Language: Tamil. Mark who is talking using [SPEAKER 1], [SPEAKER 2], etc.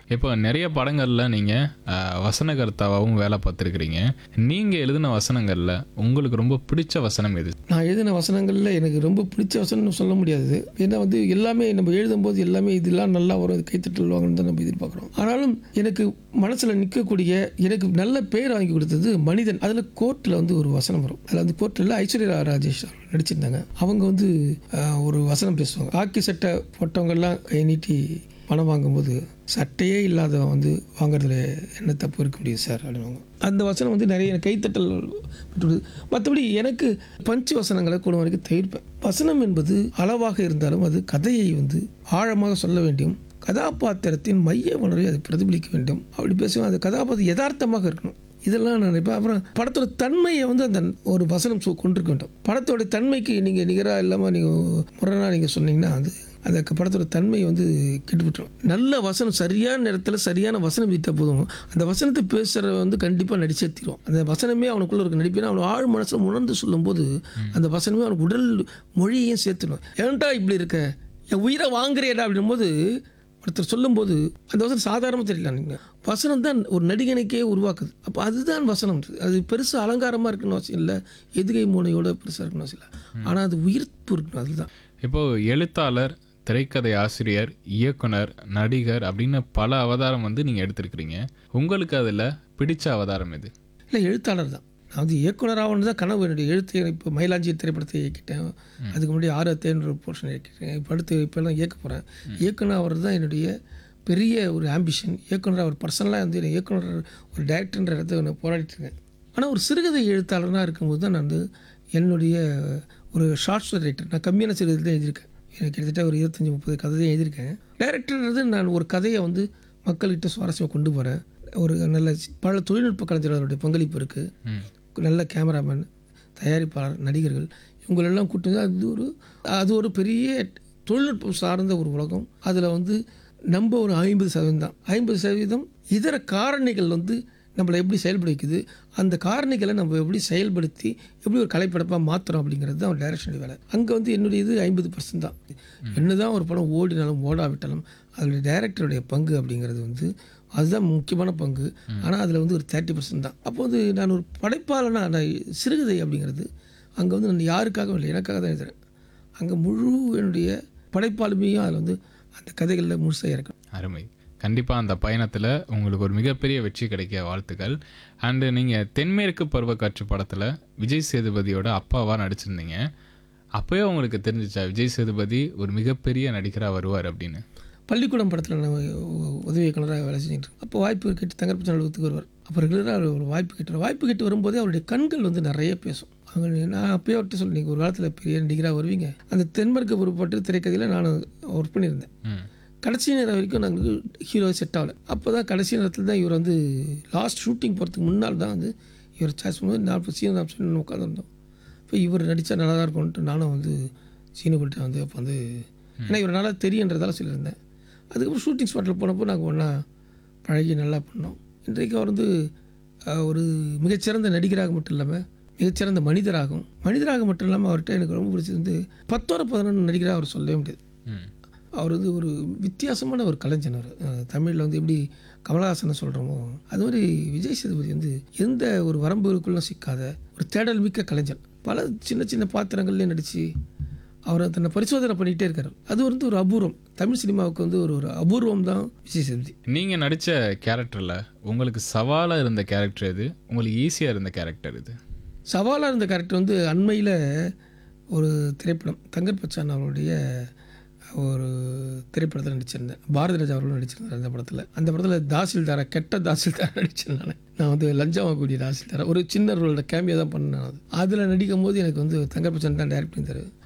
[SPEAKER 1] இப்போ நிறைய படங்களில் நீங்கள் வசனகர்த்தாவாகவும் வேலை பார்த்துருக்கிறீங்க நீங்கள் எழுதின வசனங்களில் உங்களுக்கு ரொம்ப பிடிச்ச வசனம் எது
[SPEAKER 2] நான் எழுதின வசனங்களில் எனக்கு ரொம்ப பிடிச்ச வசனம்னு சொல்ல முடியாது ஏன்னா வந்து எல்லாமே நம்ம எழுதும்போது எல்லாமே இதெல்லாம் நல்லா வரும் இது கைத்தட்டல் வாங்கணும் தான் நம்ம எதிர்பார்க்குறோம் ஆனாலும் எனக்கு மனசில் நிற்கக்கூடிய எனக்கு நல்ல பேர் வாங்கி கொடுத்தது மனிதன் அதில் கோர்ட்டில் வந்து ஒரு வசனம் வரும் அதில் வந்து கோர்ட்டில் ஐஸ்வர்யா ராஜேஷ் அவர்கள் நடிச்சிருந்தாங்க அவங்க வந்து ஆஹ், ஒரு வசனம் பேசுவாங்க ஆக்கி சட்டை போட்டவங்கெல்லாம் கை நீட்டி பணம் வாங்கும்போது சட்டையே இல்லாதவன் வந்து வாங்குறதுல என்ன தப்பு இருக்க முடியும் சார் அப்படின்வாங்க அந்த வசனம் வந்து நிறைய எனக்கு கைத்தட்டல் பெற்றுள்ளது. மற்றபடி எனக்கு பஞ்சு வசனங்களை கூட வரைக்கும் தவிர்ப்பேன் வசனம் என்பது அளவாக இருந்தாலும் அது கதையை வந்து ஆழமாக சொல்ல வேண்டும் கதாபாத்திரத்தின் மைய உணர்வை அது பிரதிபலிக்க வேண்டும் அப்படி பேசுவேன் அது கதாபாத்திரம் யதார்த்தமாக இருக்கணும் இதெல்லாம் நான் நினைப்பேன் அப்புறம் படத்தோட தன்மையை வந்து அந்த ஒரு வசனம் சொ- கொண்டிருக்க வேண்டும் படத்தோட தன்மைக்கு நீங்கள் நிகராக இல்லாமல் நீங்கள் முரணாக நீங்கள் சொன்னீங்கன்னா அது அந்த க- படத்தோட தன்மை வந்து கெட்டுவிட்டுரும் நல்ல வசனம் சரியான நேரத்தில் சரியான வசனம் விட்டா போதும் அந்த வசனத்தை பேசுகிற வந்து கண்டிப்பாக நடிச்சே தீரும் அந்த வசனமே அவனுக்குள்ள இருக்க நடிப்பேன் அவன் ஆழ் மனசில் உணர்ந்து சொல்லும்போது அந்த வசனமே அவனுக்கு உடல் மொழியையும் சேர்த்துடும் ஏன்டா இப்படி இருக்க என் உயிரை வாங்குறியடா அப்படின்னும் போது ஒருத்தர் சொல்லும்போது அந்த வசனம் சாதாரணமாக தெரியல நீங்கள் வசனம் தான் ஒரு நடிகனுக்கே உருவாக்குது அப்போ அதுதான் வசனம் அது பெருசாக அலங்காரமாக இருக்கணும் அவசியம் இல்லை எதுகை மூனையோட பெருசாக இருக்கணும் அவசியம் இல்லை ஆனால் அது உயிர்ப்பு இருக்கணும் அதுதான்
[SPEAKER 1] இப்போது எழுத்தாளர் திரைக்கதை ஆசிரியர் இயக்குனர் நடிகர் அப்படின்னு பல அவதாரம் வந்து நீங்கள் எடுத்திருக்கிறீங்க உங்களுக்கு அதில் பிடிச்ச அவதாரம் எது
[SPEAKER 2] இல்லை எழுத்தாளர் தான் நான் வந்து இயக்குனராகணும் தான் கனவு என்னுடைய எழுத்து இப்போ மயிலாஞ்சி திரைப்படத்தை இயக்கிட்டேன் அதுக்கு முன்னாடி ஆறு தேன்ற ஒரு போர்ஷன் இயக்கிட்டேன் இப்போ அடுத்து இப்போல்லாம் இயக்க போகிறேன் இயக்குனர் அவர் தான் என்னுடைய பெரிய ஒரு ஆம்பிஷன் இயக்குனர் அவர் பர்சனலாக வந்து என்னை இயக்குனர் ஒரு டைரக்டர்ன்ற இடத்த நான் போராடிட்டு இருக்கேன் ஆனால் ஒரு சிறுகதை எழுத்தாளராக இருக்கும்போது தான் நான் வந்து என்னுடைய ஒரு ஷார்ட் ஸ்டோரி ரைட்டர் நான் கம்மியான சிறுகதை தான் எழுதியிருக்கேன் எனக்கு கிட்டத்தட்ட ஒரு இருபத்தஞ்சி முப்பது கதை தான் எழுதியிருக்கேன் டைரக்டர்ன்றது நான் ஒரு கதையை வந்து மக்கள்கிட்ட சுவாரஸ்யமாக கொண்டு போகிறேன் ஒரு நல்ல பல தொழில்நுட்ப கலைஞர்களுடைய பங்களிப்பு இருக்குது
[SPEAKER 1] ம்
[SPEAKER 2] நல்ல கேமராமேன் தயாரிப்பாளர் நடிகர்கள் இவங்களெல்லாம் கூட்டு வந்து அது ஒரு அது ஒரு பெரிய தொழில்நுட்பம் சார்ந்த ஒரு உலகம் அதில் வந்து நம்ம ஒரு ஐம்பது சதவீதம் தான் ஐம்பது சதவீதம் இதர காரணிகள் வந்து நம்மளை எப்படி செயல்பட வைக்குது அந்த காரணிகளை நம்ம எப்படி செயல்படுத்தி எப்படி ஒரு கலைப்படைப்பாக மாற்றுறோம் அப்படிங்கிறது தான் ஒரு டைரக்ஷனுடைய வேலை அங்கே வந்து என்னுடைய இது ஐம்பது பர்சன்ட் தான் என்ன தான் ஒரு படம் ஓடினாலும் ஓடாவிட்டாலும் அதனுடைய டைரக்டருடைய பங்கு அப்படிங்கிறது வந்து அதுதான் முக்கியமான பங்கு ஆனால் அதில் வந்து ஒரு தேர்ட்டி பர்சன்ட் தான் அப்போ வந்து நான் ஒரு படைப்பாளனா நான் சிறுகதை அப்படிங்கிறது அங்கே வந்து நான் யாருக்காகவும் இல்லை எனக்காக தான் எழுதுறேன் அங்கே முழு என்னுடைய படைப்பாளுமையும் அதில் வந்து அந்த கதைகளில் முழுசாக இறக்கும்
[SPEAKER 1] அருமை கண்டிப்பாக அந்த பயணத்தில் உங்களுக்கு ஒரு மிகப்பெரிய வெற்றி கிடைக்க வாழ்த்துக்கள் அண்டு நீங்கள் தென்மேற்கு பருவக்காட்சி படத்தில் விஜய் சேதுபதியோட அப்பாவாக நடிச்சிருந்தீங்க அப்போயே உங்களுக்கு தெரிஞ்சிச்சா விஜய் சேதுபதி ஒரு மிகப்பெரிய நடிகராக வருவார் அப்படின்னு
[SPEAKER 2] பள்ளிக்கூடம் படத்தில் நான் உ- உதவி இயக்குனராக வேலை செஞ்சுட்டு இருக்கேன். அப்போ வாய்ப்பு கேட்டு தங்கப்பச்சன் அலுவலகத்துக்கு வருவார் அப்போ ரெகுலராக ஒரு வாய்ப்பு கேட்டு வாய்ப்பு கேட்டு வரும்போதே அவருடைய கண்கள் வந்து நிறைய பேசும் அவங்க நான் அப்பயே அவர்கிட்ட சொல்லி நீங்கள் ஒரு காலத்தில் பெரிய நடிகராக வருவீங்க அந்த தென்மேற்கு பொறுப்பட்டு திரைக்கதையில் நான் ஒர்க் பண்ணியிருந்தேன்
[SPEAKER 1] ம்
[SPEAKER 2] கடைசி நேரம் வரைக்கும் நாங்கள் ஹீரோ செட் ஆகலை அப்போ தான் கடைசி நேரத்தில் தான் இவர் வந்து லாஸ்ட் ஷூட்டிங் போகிறதுக்கு முன்னால் தான் வந்து இவர் சாய்ஸ் பண்ணும்போது நான் இப்போ சீன ஆப்ஷன் உட்காந்துருந்தோம் இப்போ இவர் நடித்தா நல்லா தான் இருக்கும்ன்ட்டு நானும் வந்து சீனுக்கிட்ட வந்து அப்போ வந்து ஏன்னா இவர் நல்லா தெரியுன்றதால சொல்லியிருந்தேன் அதுக்கப்புறம் ஷூட்டிங் ஸ்பாட்டில் போனப்போ நாங்கள் ஒன்றா பழகி நல்லா பண்ணோம் இன்றைக்கு அவர் வந்து அஹ், ஒரு மிகச்சிறந்த நடிகராக மட்டும் இல்லாமல் மிகச்சிறந்த மனிதராகும் மனிதராக மட்டும் இல்லாமல் அவர்கிட்ட எனக்கு ரொம்ப பிடிச்சது வந்து பத்தோட பதினொன்று நடிகராக அவர் சொல்லவே முடியாது
[SPEAKER 1] ம்
[SPEAKER 2] அவர் வந்து ஒரு வித்தியாசமான ஒரு கலைஞன் அவர் தமிழில் வந்து எப்படி கமலஹாசனை சொல்கிறோமோ அது மாதிரி விஜய் சேதுபதி வந்து எந்த ஒரு வரம்புகளுக்குள்ளும் சிக்காத ஒரு தேடல் மிக்க கலைஞன் பல சின்ன சின்ன பாத்திரங்கள்லேயும் நடித்து அவர் தன்னை பரிசோதனை பண்ணிகிட்டே இருக்காரு அது வந்து ஒரு அபூர்வம் தமிழ் சினிமாவுக்கு வந்து ஒரு ஒரு அபூர்வம் தான் விஜய் சேதுபதி
[SPEAKER 1] நீங்கள் நடித்த கேரக்டரில் உங்களுக்கு சவாலாக இருந்த கேரக்டர் எது உங்களுக்கு ஈஸியாக இருந்த கேரக்டர் எது
[SPEAKER 2] சவாலாக இருந்த கேரக்டர் வந்து அண்மையில் ஒரு திரைப்படம் தங்கர் பச்சான் அவருடைய ஒரு திரைப்படத்தில் நடிச்சிருந்தேன் பாரதி ராஜா அவர்களும் நடிச்சிருந்தார் அந்த படத்தில் அந்த படத்தில் தாசில்தாரா கெட்ட தாசில்தாரா நடிச்சேன் நான் நான் வந்து லஞ்சம் வாங்கக்கூடிய தாசில்தாரா ஒரு சின்ன ரோலோட கேமியா தான் பண்ணேன் அது அதில் நடிக்கும் போது எனக்கு வந்து தங்கர் பச்சான் தான் டைரக்ட் பண்ணித்தார்